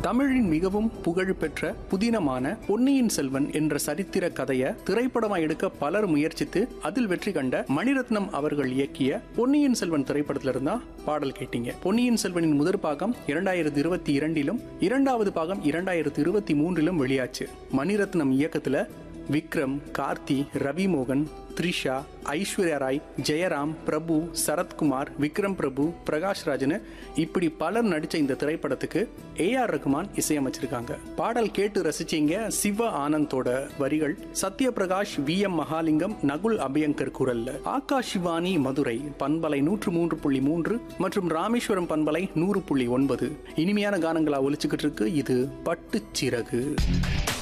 தமிழின் மிகவும் புகழ்பெற்ற புதினமான பொன்னியின் செல்வன் என்ற சரித்திர கதையை திரைப்படமா எடுக்க பலர் முயற்சித்து அதில் வெற்றி கண்ட மணிரத்னம் அவர்கள் இயக்கிய பொன்னியின் செல்வன் திரைப்படத்துல இருந்தா பாடல் கேட்டீங்க பொன்னியின் செல்வனின் முதற் பாகம் இரண்டாயிரத்தி இருபத்தி இரண்டிலும் இரண்டாவது பாகம் இரண்டாயிரத்தி இருபத்தி மூன்றிலும் வெளியாச்சு மணிரத்னம் இயக்கத்துல விக்ரம் கார்த்தி ரவி மோகன் த்ரிஷா ஐஸ்வர்யா ராய் ஜெயராம் பிரபு சரத்குமார் விக்ரம் பிரபு பிரகாஷ் ராஜன் இப்படி பலர் நடிச்ச இந்த திரைப்படத்துக்கு ஏ ஆர் ரகுமான் இசையமைச்சிருக்காங்க பாடல் கேட்டு ரசிச்சீங்க சிவ ஆனந்தோட வரிகள் சத்யபிரகாஷ் வி எம் மகாலிங்கம் நகுல் அபியங்கர் குரல்ல ஆகாஷ்வாணி மதுரை பண்பலை நூற்று மூன்று புள்ளி மூன்று மற்றும் ராமேஸ்வரம் பண்பலை நூறு புள்ளி ஒன்பது இனிமையான கானங்களா ஒலிச்சுக்கிட்டு இருக்கு இது பட்டுச்சிறகு